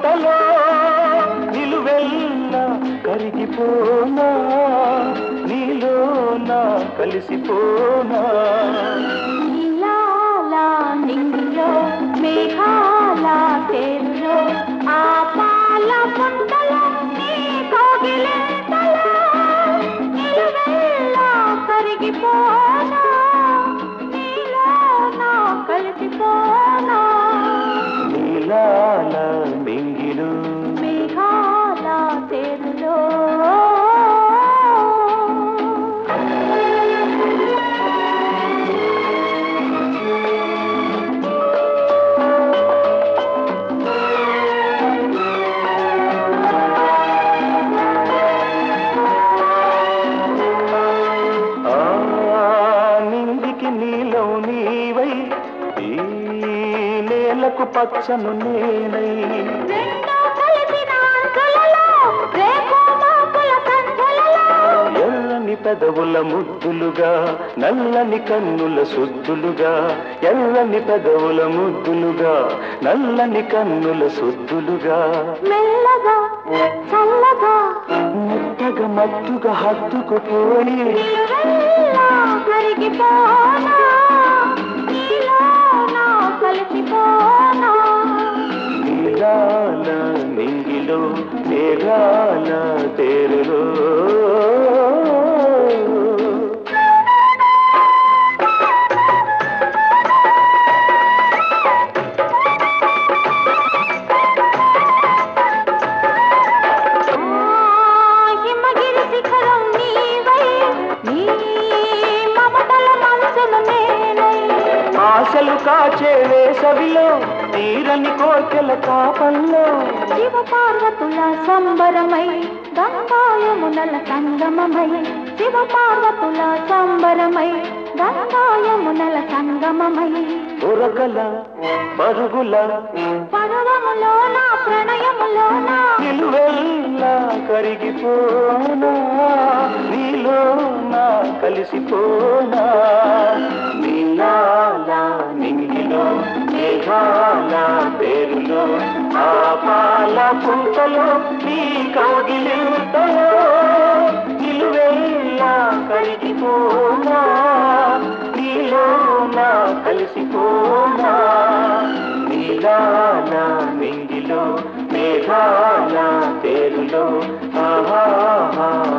మంటలో నిలువెల్ల కరిగిపోనా నీలోన కలిసిపోనా నీలాల నింగిలో మేఘాల తేరులో ఆ పాల పుంటలో నీ కోగిలింతలో నిలువెల్లా కరిగిపోనా నీలోన కలిసిపోనా నీలాల మింగిలు మేఘాల తేరులో ఆ నిందికి నీలం నీవై ఈ నేలకు పచ్చను నేనై రెండో కలిసిన అంచులలో రేఖో మాపుల సంచులలో ఎర్రని పెదవుల ముద్దులుగా నల్లని కన్నుల సుద్దులుగా ఎర్రని పెదవుల ముద్దులుగా నల్లని కన్నుల సుద్దులుగా మెల్లగా చల్లగా మెత్తగా మత్తుగా హత్తుకుపోయి నిలువెల్లా కరిగిపోనా నీలో నా కలిసిపోనా నీలాల నింగిలో మేఘాల తేరులో ఆ హిమగిరి శిఖరం నీవై నీ మమతల మనసును నేనై ఆశలు కాచే వేసవిలో తీరని కోర్కెల కాపల్లో శివ పార్వతుల సంబరమై గంగాయమునల సంగమమై శివ పార్వతుల సంబరమై గంగాయమునల సంగమమై దొరకల పరుగుల పర్వములో నా ప్రణయములో నా నిలువెల్లా కరిగిపోనా నీలో నా కలిసిపోనా నీలాల నింగిలో మేఘాల పేరులో ఆ పాల పుంతలో నీ కౌగిలింతలో నిలువెల్లా కరిగిపోనా నీలో నా కలిసిపోనా నీలాల నింగిలో మేఘాల తేరులో ఆహా